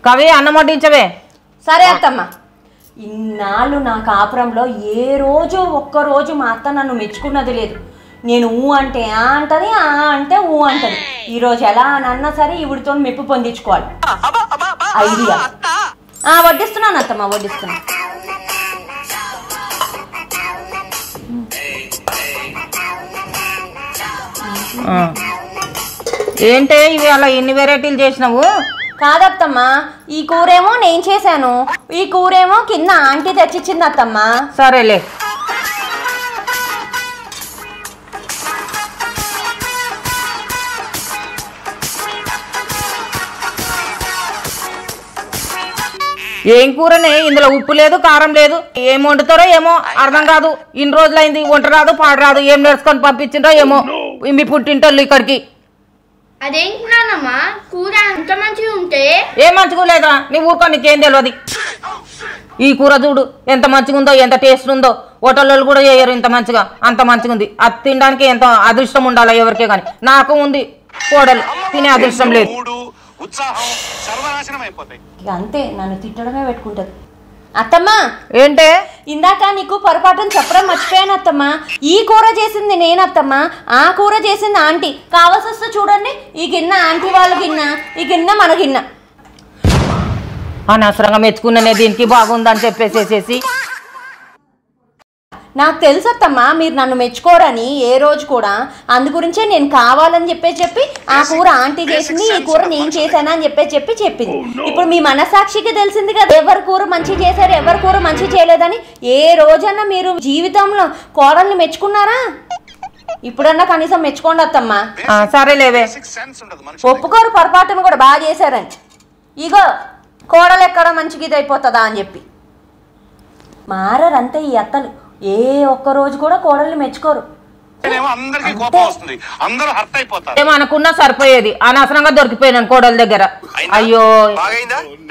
కవి అన్నం వడ్డించవే సరే అత్తమ్మ ఇన్నాళ్ళు నా కాపురంలో ఏ రోజు ఒక్క రోజు మా అత్త నన్ను మెచ్చుకున్నది లేదు నేను ఊ అంటే ఆ అంటది ఆ అంటే ఊ అంటది ఈరోజు ఎలా అని అన్నా సరే ఈవిడితో మెప్పు పొందించుకోవాలి ఐడియా ఆ, వడ్డిస్తున్నాను అత్తమ్మ వడ్డిస్తున్నా ఆ. ఏంటే ఇవి అలా ఎన్ని వెరైటీలు చేసినావు కాదత్తమ్మ ఈ కూరేమో నేను చేశాను ఈ కూరేమో కింద ఆంటీ తెచ్చిచ్చింది అత్తమ్మ సరేలే ఏం కూరనే ఇందులో ఉప్పు లేదు కారం లేదు ఏం వండుతారో ఏమో అర్థం కాదు ఇన్ని రోజులైంది వంట రాదు పాడు రాదు ఏం నేర్చుకొని పంపించిండ్రో ఏమో మీ పుట్టింటోళ్ళు ఇక్కడికి అదేంటి నాన్నమ్మ కూర అంత మంచిగా ఉంటే ఏం మంచిగా లేదా నీ ఊరుకో నీకేం తెలియదు ఈ కూర చూడు ఎంత మంచిగా ఉందో ఎంత టేస్ట్ ఉందో హోటల్లో కూడా చేయరు ఇంత మంచిగా అంత మంచిగా ఉంది అది తినడానికి ఎంత అదృష్టం ఉండాలి ఎవరికే కానీ నాకు ఉంది కోడలు తినే అదృష్టం లేదు మూడు ఉత్సాహం సర్వనాశనం అయిపోతాయి ఇక అంతే నన్ను తిట్టడమే పెట్టుకుంటది అత్తమ్మ ఏంటే ఇందాక నీకు పొరపాటును చెప్పడం మర్చిపోయాను అత్తమ్మ ఈ కూర చేసింది నేను అత్తమ్మ ఆ కూర చేసింది ఆంటీ కావాల్సి వస్తే చూడండి ఈ గిన్నె ఆంటీ వాళ్ళ గిన్నె ఈ గిన్నె మన గిన్నె అనవసరంగా మెచ్చుకున్ననే దీనికి బాగుందని చెప్పేసేసేసి నాకు తెలుసు అత్తమ్మ మీరు నన్ను మెచ్చుకోరని ఏ రోజు కూడా అందు గురించే నేను కావాలని చెప్పే చెప్పి ఆ కూర ఆంటీ చేసింది ఈ కూర నేను చేశాను అని చెప్పే చెప్పి చెప్పింది ఇప్పుడు మీ మనసాక్షికి తెలిసింది కదా ఎవరి కూర మంచి చేశారు ఎవరి కూర మంచి చేయలేదని ఏ రోజన్నా మీరు జీవితంలో కోడల్ని మెచ్చుకున్నారా ఇప్పుడన్నా కనీసం మెచ్చుకోండి అత్తమ్మ ఆ, సరేలేవే బేసిక్ సెన్స్ ఉండదు మనిషి ఒప్పుకోరు పొరపాటును కూడా బాగా చేశారని ఇగో కోడలు ఎక్కడ మంచిగా ఇది అయిపోతుందా అని చెప్పి మారరంతే ఈ అత్తలు ఏ ఒక్క రోజు కూడా కోడల్ని మెచ్చుకోరు ఏమో అందరికీ కోపం వస్తుంది అందరూ హర్ట్ అయిపోతారు ఏమనుకున్నా సరిపోయేది అనవసరంగా దొరికిపోయినాను కోడల దగ్గర అయ్యో బాగైందా